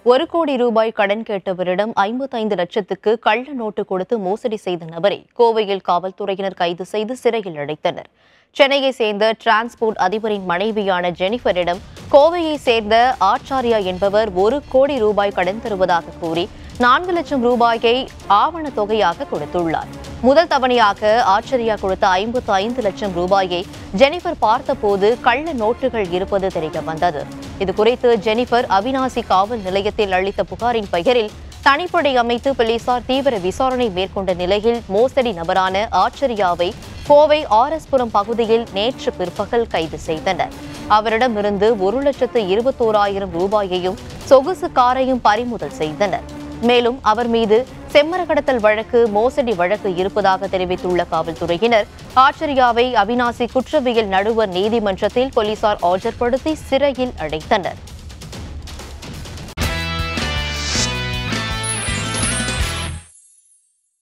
ஒரு கோடி ரூபாய் கடன் கேட்டவரிடம் ஐம்பத்தைந்து லட்சத்துக்கு கள்ள நோட்டு கொடுத்து மோசடி செய்த நபரை கோவையில் காவல்துறையினர் கைது செய்து சிறையில் அடைத்தனர் சென்னையை சேர்ந்த டிரான்ஸ்போர்ட் அதிபரின் மனைவியான ஜெனிஃபரிடம் கோவையை சேர்ந்த ஆச்சாரியா என்பவர் ஒரு கோடி ரூபாய் கடன் தருவதாக கூறி நான்கு லட்சம் ரூபாயை ஆவண தொகையாக கொடுத்துள்ளார் முதல் தவணையாக ஆச்சரியா கொடுத்த ஐம்பத்து ஐந்து லட்சம் ரூபாயை ஜெனிஃபர் பார்த்தபோது கள்ள நோட்டுகள் இருப்பது தெரிய வந்தது இது குறித்து ஜெனிஃபர் அவினாசி காவல் நிலையத்தில் அளித்த புகாரின் பெயரில் தனிப்படை அமைத்து போலீசார் தீவிர விசாரணை மேற்கொண்ட நிலையில் மோசடி நபரான ஆச்சரியாவை கோவை ஆர்எஸ்புரம் பகுதியில் நேற்று பிற்பகல் கைது செய்தனர் அவரிடமிருந்து ஒரு லட்சத்து இருபத்தோராயிரம் ரூபாயையும் சொகுசு காரையும் பறிமுதல் செய்தனர் மேலும் அவர் மீது செம்மர கடத்தல் வழக்கு மோசடி வழக்கு இருப்பதாக தெரிவித்துள்ள காவல்துறையினர் ஆச்சரியாவை அவினாசி குற்றவியல் நடுவர் நீதிமன்றத்தில் போலீசார் ஆஜர்படுத்தி சிறையில் அடைத்தனர்